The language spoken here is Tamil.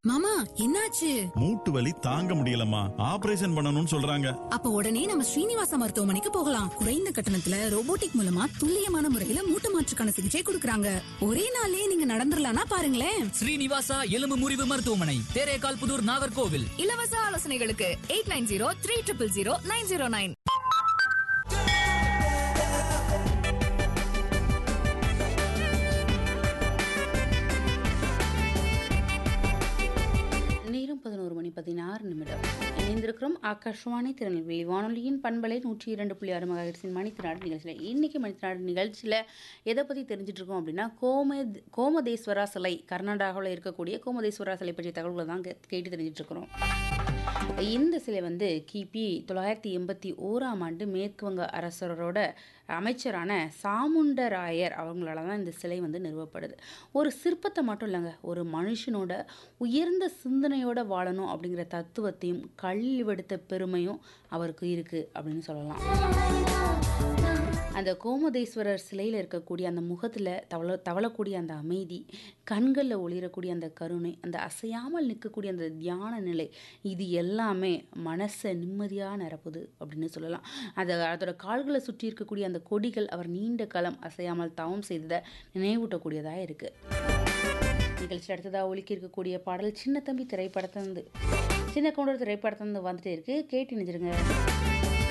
மாமா என்னாச்சு மூட்டு வலி தாங்க முடியலம்மா ஆபரேஷன் பண்ணணும்னு சொல்றாங்க அப்ப உடனே நம்ம ஸ்ரீனிவாச மருத்துவமனைக்கு போகலாம் குறைந்த கட்டணத்துல ரோபோட்டிக் மூலமா துல்லியமான முறையில மூட்டு மாற்றுக்கான சிகிச்சை கொடுக்கறாங்க ஒரே நாள்லயே நீங்க நடந்துடலாம்னா பாருங்களேன் ஸ்ரீனிவாசா எலும்பு முறிவு மருத்துவமனை தேரேகால் புதூர் நாகர்கோவில் இலவச ஆலோசனைகளுக்கு eight nine zero three triple zero nine zero nine நேரம் பதினோரு மணி பதினாறு நிமிடம் இணைந்திருக்கிறோம் ஆகாஷ்வாணி திருநெல்வேலி வானொலியின் பண்பலை நூற்றி இரண்டு புள்ளி ஆறு மகாஹெட்ஸின் மணித்திராடு நிகழ்ச்சியில் இன்னைக்கு மணித்திராடு நிகழ்ச்சியில் எதை பற்றி தெரிஞ்சுட்டு இருக்கோம் அப்படின்னா கோமே கோமதேஸ்வரா சிலை கர்நாடகாவில் இருக்கக்கூடிய கோமதேஸ்வரா சிலை பற்றிய தகவல்களை தான் கே- கேட்டு தெரிஞ்சுட்டு இருக்கிறோம் இந்த சிலை வந்து கிபி தொள்ளாயிரத்தி எண்பத்தி ஓராம் ஆண்டு மேற்கு வங்க அரசரோட அமைச்சரான சாமுண்டராயர் அவங்களால தான் இந்த சிலை வந்து நிறுவப்படுது ஒரு சிற்பத்தை மட்டும் இல்லைங்க ஒரு மனுஷனோட உயர்ந்த சிந்தனையோட வாழணும் அப்படிங்கிற தத்துவத்தையும் கல்வெடுத்த பெருமையும் அவருக்கு இருக்குது அப்படின்னு சொல்லலாம் அந்த கோமதேஸ்வரர் சிலையில் இருக்கக்கூடிய அந்த முகத்தில் தவள தவளக்கூடிய அந்த அமைதி கண்களில் ஒளிரக்கூடிய அந்த கருணை அந்த அசையாமல் நிற்கக்கூடிய அந்த தியான நிலை இது எல்லாமே மனசை நிம்மதியாக நிரப்புது அப்படின்னு சொல்லலாம் அது அதோட கால்களை சுற்றி இருக்கக்கூடிய அந்த கொடிகள் அவர் நீண்ட காலம் அசையாமல் தவம் செய்ததை நினைவூட்டக்கூடியதாக இருக்குது நிகழ்ச்சி அடுத்ததாக ஒலிக்க இருக்கக்கூடிய பாடல் சின்ன தம்பி திரைப்படத்திலிருந்து சின்ன கவுண்டர் திரைப்படத்திலிருந்து வந்துட்டே இருக்கு கேட்டு நினைச்சிருங்க